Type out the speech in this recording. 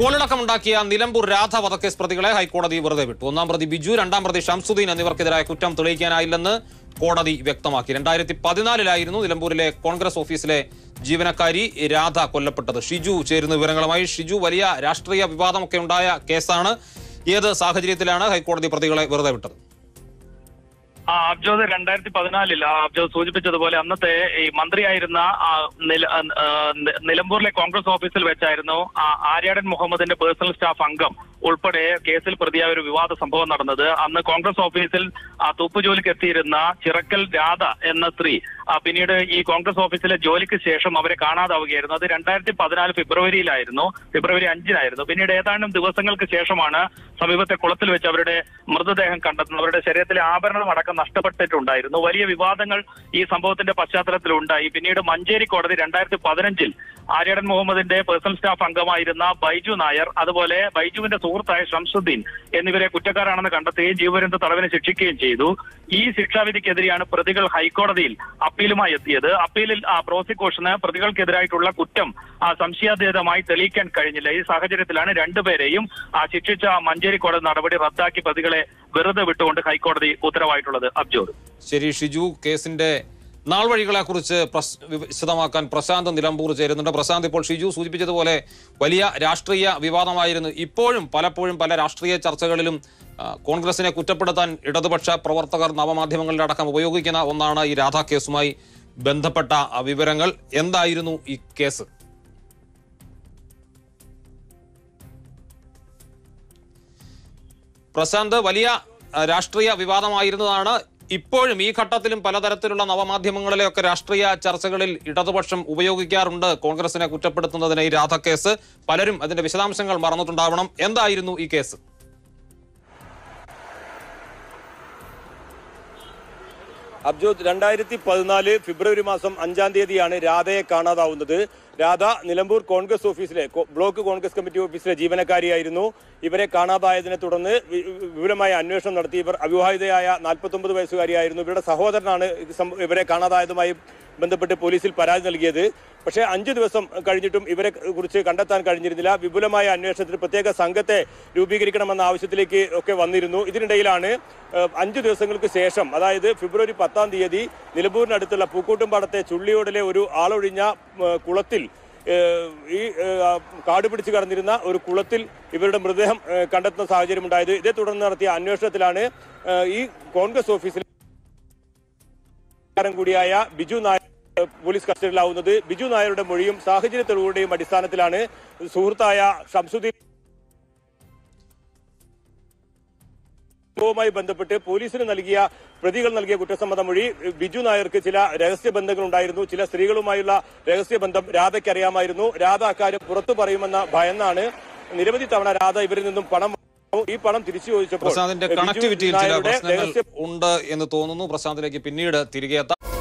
കോളിളക്കമുണ്ടാക്കിയ നിലമ്പൂർ രാധ വധക്കേസ് പ്രതികളെ ഹൈക്കോടതി വെറുതെ വിട്ടു ഒന്നാം പ്രതി ബിജു രണ്ടാം പ്രതി ഷംസുദ്ദീൻ എന്നിവർക്കെതിരായ കുറ്റം തെളിയിക്കാനായില്ലെന്ന് കോടതി വ്യക്തമാക്കി രണ്ടായിരത്തി പതിനാലിലായിരുന്നു നിലമ്പൂരിലെ കോൺഗ്രസ് ഓഫീസിലെ ജീവനക്കാരി രാധ കൊല്ലപ്പെട്ടത് ഷിജു ചേരുന്ന വിവരങ്ങളുമായി ഷിജു വലിയ രാഷ്ട്രീയ വിവാദമൊക്കെ ഉണ്ടായ കേസാണ് ഏത് സാഹചര്യത്തിലാണ് ഹൈക്കോടതി പ്രതികളെ വെറുതെ വിട്ടത് ആ അബ്ജോദ് രണ്ടായിരത്തി പതിനാലിൽ ആ അബ്ജോദ് സൂചിപ്പിച്ചതുപോലെ അന്നത്തെ ഈ മന്ത്രിയായിരുന്ന ആ, നില- ആ, ആ, നിലമ്പൂരിലെ കോൺഗ്രസ് ഓഫീസിൽ വെച്ചായിരുന്നു ആ ആര്യാടൻ മുഹമ്മദിന്റെ പേഴ്സണൽ സ്റ്റാഫ് അംഗം ഉൾപ്പെടെ കേസിൽ പ്രതിയായ ഒരു വിവാദ സംഭവം നടന്നത് അന്ന് കോൺഗ്രസ് ഓഫീസിൽ ആ തൂപ്പുജോലിക്ക് എത്തിയിരുന്ന ചിറക്കൽ രാധ എന്ന സ്ത്രീ ആ, പിന്നീട് ഈ കോൺഗ്രസ് ഓഫീസിലെ ജോലിക്ക് ശേഷം അവരെ കാണാതാവുകയായിരുന്നു അത് രണ്ടായിരത്തി പതിനാല് ഫെബ്രുവരിയിലായിരുന്നു ഫെബ്രുവരി അഞ്ചിനായിരുന്നു പിന്നീട് ഏതാനും ദിവസങ്ങൾക്ക് ശേഷമാണ് സമീപത്തെ കുളത്തിൽ വെച്ച് അവരുടെ മൃതദേഹം കണ്ടെത്തുന്നത് അവരുടെ ശരീരത്തിലെ ആഭരണം അടക്കം നഷ്ടപ്പെട്ടിട്ടുണ്ടായിരുന്നു വലിയ വിവാദങ്ങൾ ഈ സംഭവത്തിന്റെ പശ്ചാത്തലത്തിൽ ഉണ്ടായി പിന്നീട് മഞ്ചേരി കോടതി രണ്ടായിരത്തി പതിനഞ്ചിൽ ആര്യാടൻ മുഹമ്മദിന്റെ പേഴ്സണൽ സ്റ്റാഫ് അംഗമായിരുന്ന ബൈജു നായർ അതുപോലെ ബൈജുവിന്റെ സുഹൃത്തായ ഷംസുദ്ദീൻ എന്നിവരെ കുറ്റക്കാരാണെന്ന് കണ്ടെത്തുകയും ജീവപര്യന്ത തടവിന് ശിക്ഷിക്കുകയും ചെയ്തു ഈ ശിക്ഷാവിധിക്കെതിരെയാണ് പ്രതികൾ ഹൈക്കോടതിയിൽ അപ്പീലുമായി എത്തിയത് അപ്പീലിൽ ആ പ്രോസിക്യൂഷന് പ്രതികൾക്കെതിരായിട്ടുള്ള കുറ്റം ആ സംശയാതീതമായി തെളിയിക്കാൻ കഴിഞ്ഞില്ല ഈ സാഹചര്യത്തിലാണ് രണ്ടുപേരെയും ആ ശിക്ഷിച്ച മഞ്ചേരി കോടതി നടപടി റദ്ദാക്കി പ്രതികളെ വെറുതെ വിട്ടുകൊണ്ട് ഹൈക്കോടതി ഉത്തരവായിട്ടുള്ളത് അബ്ജോദ് ശരി ഷിജു കേസിന്റെ നാൾ വഴികളെ കുറിച്ച് വിശദമാക്കാൻ പ്രശാന്ത് നിലമ്പൂർ ചേരുന്നുണ്ട് പ്രശാന്ത് ഇപ്പോൾ ഷിജു സൂചിപ്പിച്ചതുപോലെ വലിയ രാഷ്ട്രീയ വിവാദമായിരുന്നു ഇപ്പോഴും പലപ്പോഴും പല രാഷ്ട്രീയ ചർച്ചകളിലും ആ, കോൺഗ്രസിനെ കുറ്റപ്പെടുത്താൻ ഇടതുപക്ഷ പ്രവർത്തകർ നവമാധ്യമങ്ങളുടെ അടക്കം ഉപയോഗിക്കുന്ന ഒന്നാണ് ഈ രാധാ കേസുമായി ബന്ധപ്പെട്ട ആ വിവരങ്ങൾ എന്തായിരുന്നു ഈ കേസ് പ്രശാന്ത് വലിയ ആ, രാഷ്ട്രീയ വിവാദമായിരുന്നതാണ് ഇപ്പോഴും ഈ ഘട്ടത്തിലും പലതരത്തിലുള്ള നവമാധ്യമങ്ങളിലെയൊക്കെ രാഷ്ട്രീയ ചർച്ചകളിൽ ഇടതുപക്ഷം ഉപയോഗിക്കാറുണ്ട് കോൺഗ്രസിനെ കുറ്റപ്പെടുത്തുന്നതിന് ഈ രാധ കേസ് പലരും അതിന്റെ വിശദാംശങ്ങൾ മറന്നിട്ടുണ്ടാവണം എന്തായിരുന്നു ഈ കേസ് അബ്ജോദ് രണ്ടായിരത്തി പതിനാല് ഫെബ്രുവരി മാസം അഞ്ചാം തീയതിയാണ് രാധയെ കാണാതാവുന്നത് രാധ നിലമ്പൂർ കോൺഗ്രസ് ഓഫീസിലെ കോ- ബ്ലോക്ക് കോൺഗ്രസ് കമ്മിറ്റി ഓഫീസിലെ ജീവനക്കാരിയായിരുന്നു ഇവരെ കാണാതായതിനെ തുടർന്ന് വി- വിപുലമായ അന്വേഷണം നടത്തി ഇവർ അവിവാഹിതയായ നാൽപ്പത്തൊമ്പത് വയസ്സുകാരിയായിരുന്നു ഇവരുടെ സഹോദരനാണ് ഇത് സം- ഇവരെ കാണാതായതുമായി ബന്ധപ്പെട്ട് പോലീസിൽ പരാതി നൽകിയത് പക്ഷേ അഞ്ചു ദിവസം കഴിഞ്ഞിട്ടും ഇവരെ കുറിച്ച് കണ്ടെത്താൻ കഴിഞ്ഞിരുന്നില്ല വിപുലമായ അന്വേഷണത്തിന് പ്രത്യേക സംഘത്തെ രൂപീകരിക്കണമെന്ന ആവശ്യത്തിലേക്ക് ഒക്കെ വന്നിരുന്നു ഇതിനിടയിലാണ് ഏഹ്, അഞ്ചു ദിവസങ്ങൾക്ക് ശേഷം അതായത് ഫെബ്രുവരി പത്താം തീയതി നിലമ്പൂരിനടുത്തുള്ള പൂക്കൂട്ടുംപാടത്തെ ചുള്ളിയോടിലെ ഒരു ആളൊഴിഞ്ഞ ഏഹ്, കുളത്തിൽ ഏഹ്, ഈ ഏഹ്, കാട് പിടിച്ച് കടന്നിരുന്ന ഒരു കുളത്തിൽ ഇവരുടെ മൃതദേഹം ഏഹ്, കണ്ടെത്തുന്ന സാഹചര്യം ഉണ്ടായത് ഇതേ തുടർന്ന് നടത്തിയ അന്വേഷണത്തിലാണ് ഏഹ്, ഈ കോൺഗ്രസ് ഓഫീസിൽ കാരൻ കൂടിയായ ബിജു നായർ ഏഹ്, പോലീസ് കസ്റ്റഡിയിലാവുന്നത് ബിജു നായരുടെ മൊഴിയും സാഹചര്യ തെളിവുകളുടെയും അടിസ്ഥാനത്തിലാണ് സുഹൃത്തായ ഷംസുദ്ദീൻ സംഭവവുമായി ബന്ധപ്പെട്ട് പോലീസിന് നൽകിയ പ്രതികൾ നൽകിയ കുറ്റസമ്മത മൊഴി ഏഹ്, ബിജു നായർക്ക് ചില രഹസ്യ ബന്ധങ്ങൾ ഉണ്ടായിരുന്നു ചില സ്ത്രീകളുമായുള്ള രഹസ്യ ബന്ധം രാധയ്ക്ക് അറിയാമായിരുന്നു രാധ അക്കാര്യം പുറത്തു പറയുമെന്ന ഭയന്നാണ് നിരവധി തവണ രാധ ഇവരിൽ നിന്നും പണം വാങ്ങുന്നു. ഈ പണം തിരിച്ചു ചോദിച്ചപ്പോൾ പ്രശാന്തിന്റെ ഏഹ്, ബിജു കണക്ടിവിറ്റിയിൽ ചില നായരുടെ പ്രശ്നങ്ങൾ രഹസ്യ ഉണ്ട് എന്ന് തോന്നുന്നു പ്രശാന്തിലേക്ക് പിന്നീട് തിരികെ എത്താം